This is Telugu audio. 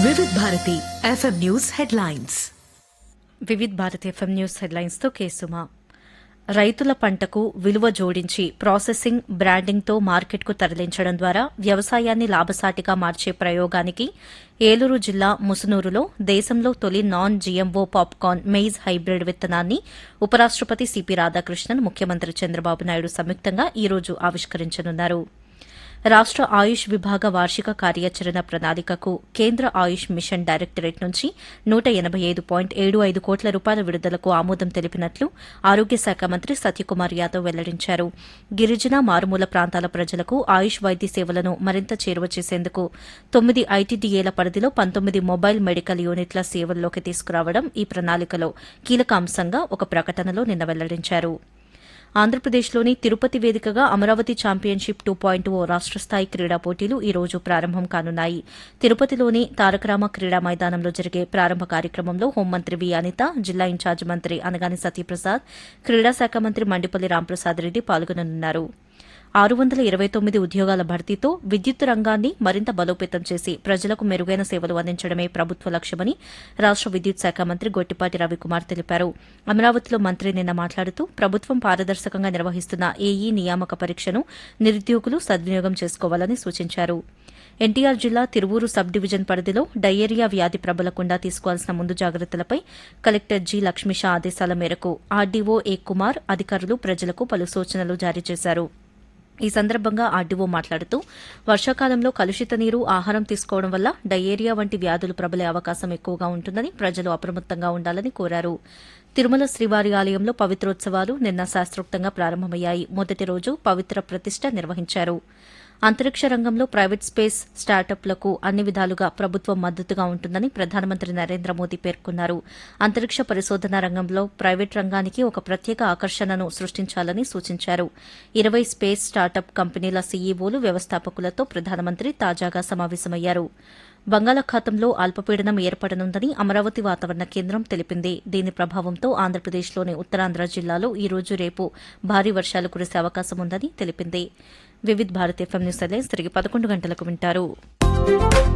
వివిధ Bharati FM news headlines Vividh Bharat FM news హెడ్లైన్స్తో కేసుమా రైతుల పంటకు విలువ జోడించి ప్రాసెసింగ్ బ్రాండింగ్తో మార్కెట్కు తరలించడం ద్వారా వ్యవసాయాన్ని లాభసాటిగా మార్చే ప్రయోగానికి ఏలూరు జిల్లా ముసునూరులో దేశంలో తొలి non GMO popcorn maize hybrid విత్తనాన్ని ఉపరాష్టపతి సిపి రాధాకృష్ణన్ ముఖ్యమంత్రి చంద్రబాబు నాయుడు సంయుక్తంగా ఈ రోజు ఆవిష్కరించనున్నారు రాష్ట ఆయుష్ విభాగ వార్షిక కార్యాచరణ ప్రణాళికకు కేంద్ర ఆయుష్ మిషన్ డైరెక్టరేట్ నుంచి నూట ఎనబై ఐదు పాయింట్ ఏడు ఐదు కోట్ల రూపాయల విడుదలకు ఆమోదం తెలిపినట్లు ఆరోగ్య శాఖ మంత్రి సత్యకుమార్ యాదవ్ వెల్లడించారు గిరిజన మారుమూల ప్రాంతాల ప్రజలకు ఆయుష్ వైద్య సేవలను మరింత చేరువ చేసేందుకు తొమ్మిది ఐటీడీఏల పరిధిలో పంతొమ్మిది మొబైల్ మెడికల్ యూనిట్ల సేవల్లోకి తీసుకురావడం ఈ ప్రణాళికలో కీలక అంశంగా ఒక ప్రకటనలో నిన్న వెల్లడించారు ఆంధ్రప్రదేశ్లోని తిరుపతి వేదికగా Amaravati championship two point O రాష్ట స్థాయి క్రీడా పోటీలు ఈ రోజు ప్రారంభం కానున్నాయి తిరుపతిలోని తారకరామ క్రీడా మైదానంలో జరిగే ప్రారంభ కార్యక్రమంలో హోంమంత్రి వి అనిత జిల్లా ఇన్ఛార్జ్ మంత్రి అనగాని సత్యప్రసాద్ క్రీడా శాఖ మంత్రి మండిపల్లి రాంప్రసాద్ రెడ్డి పాల్గొననున్నారు ఆరు వందల ఇరవై తొమ్మిది ఉద్యోగాల భర్తీతో విద్యుత్ రంగాన్ని మరింత బలోపేతం చేసి ప్రజలకు మెరుగైన సేవలు అందించడమే ప్రభుత్వ లక్ష్యమని రాష్ట విద్యుత్ శాఖ మంత్రి గొట్టిపాటి రవికుమార్ తెలిపారు అమరావతిలో మంత్రి నిన్న మాట్లాడుతూ ప్రభుత్వం పారదర్శకంగా నిర్వహిస్తున్న ఏఈ నియామక పరీక్షను నిరుద్యోగులు సద్వినియోగం చేసుకోవాలని సూచించారు ఎన్టీఆర్ జిల్లా తిరువూరు సబ్ డివిజన్ పరిధిలో డయేరియా వ్యాధి ప్రబలకుండా తీసుకోవాల్సిన ముందు జాగ్రత్తలపై కలెక్టర్ జి లక్ష్మీషా ఆదేశాల మేరకు ఆర్డీఓ ఏ కుమార్ అధికారులు ప్రజలకు పలు సూచనలు జారీ చేశారు ఈ సందర్భంగా ఆర్డీఓ మాట్లాడుతూ వర్షాకాలంలో కలుషిత నీరు ఆహారం తీసుకోవడం వల్ల డయేరియా వంటి వ్యాధులు ప్రబలే అవకాశం ఎక్కువగా ఉంటుందని ప్రజలు అప్రమత్తంగా ఉండాలని కోరారు తిరుమల శ్రీవారి ఆలయంలో పవిత్రోత్సవాలు నిన్న శాస్త్రోక్తంగా ప్రారంభమయ్యాయి మొదటి రోజు పవిత్ర ప్రతిష్ట నిర్వహించారు అంతరిక్ష రంగంలో ప్రైవేట్ స్పేస్ స్టార్టప్లకు అన్ని విధాలుగా ప్రభుత్వం మద్దతుగా ఉంటుందని ప్రధానమంత్రి నరేంద్ర మోదీ పేర్కొన్నారు అంతరిక్ష పరిశోధన రంగంలో ప్రైవేట్ రంగానికి ఒక ప్రత్యేక ఆకర్షణను సృష్టించాలని సూచించారు ఇరవై స్పేస్ స్టార్టప్ కంపెనీల సీఈఓలు వ్యవస్థాపకులతో ప్రధానమంత్రి తాజాగా సమావేశమయ్యారు బంగాళాఖాతంలో అల్పపీడనం ఏర్పడనుందని అమరావతి వాతావరణ కేంద్రం తెలిపింది దీని ప్రభావంతో ఆంధ్రప్రదేశ్లోని ఉత్తరాంధ్ర జిల్లాలో ఈ రోజు రేపు భారీ వర్షాలు కురిసే అవకాశం ఉందని తెలిపింది Vividh Bharat FM news headlines తిరిగి పదకొండు గంటలకు వింటారు